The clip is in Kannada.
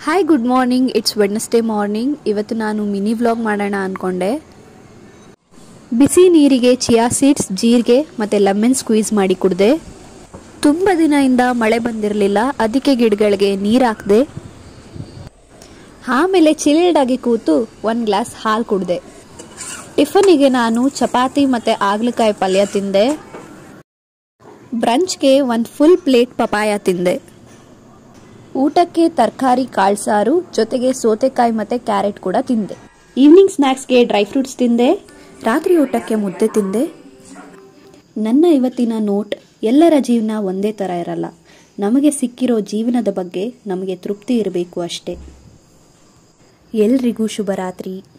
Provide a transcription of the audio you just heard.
hi good morning it's Wednesday morning ಇವತ್ತು ನಾನು ಮಿನಿ ವ್ಲಾಗ್ ಮಾಡೋಣ ಅಂದ್ಕೊಂಡೆ ಬಿಸಿ ನೀರಿಗೆ ಚಿಯಾ ಸೀಡ್ಸ್ ಜೀರಿಗೆ ಮತ್ತು ಲೆಮನ್ ಸ್ಕ್ವೀಸ್ ಮಾಡಿ ಕುಡಿದೆ ತುಂಬ ದಿನದಿಂದ ಮಳೆ ಬಂದಿರಲಿಲ್ಲ ಅದಕ್ಕೆ ಗಿಡಗಳಿಗೆ ನೀರು ಹಾಕಿದೆ ಆಮೇಲೆ ಚಿಲ್ಡ್ ಆಗಿ ಕೂತು ಒಂದು ಗ್ಲಾಸ್ ಹಾಲು ಕುಡಿದೆ ಟಿಫನಿಗೆ ನಾನು ಚಪಾತಿ ಮತ್ತು ಆಗ್ಲಕಾಯಿ ಪಲ್ಯ ತಿಂದೆ ಬ್ರಂಚ್ಗೆ ಒಂದು ಫುಲ್ ಪ್ಲೇಟ್ ಪಪಾಯ ತಿಂದೆ ಊಟಕ್ಕೆ ತರಕಾರಿ ಕಾಳ್ಸಾರು ಜೊತೆಗೆ ಸೌತೆಕಾಯಿ ಮತ್ತು ಕ್ಯಾರೆಟ್ ಕೂಡ ತಿಂದೆ ಈವ್ನಿಂಗ್ ಸ್ನ್ಯಾಕ್ಸ್ಗೆ ಡ್ರೈ ಫ್ರೂಟ್ಸ್ ತಿಂದೆ ರಾತ್ರಿ ಊಟಕ್ಕೆ ಮುದ್ದೆ ತಿಂದೆ ನನ್ನ ಇವತ್ತಿನ ನೋಟ್ ಎಲ್ಲರ ಜೀವನ ಒಂದೇ ಥರ ಇರಲ್ಲ ನಮಗೆ ಸಿಕ್ಕಿರೋ ಜೀವನದ ಬಗ್ಗೆ ನಮಗೆ ತೃಪ್ತಿ ಇರಬೇಕು ಅಷ್ಟೇ ಎಲ್ರಿಗೂ ಶುಭರಾತ್ರಿ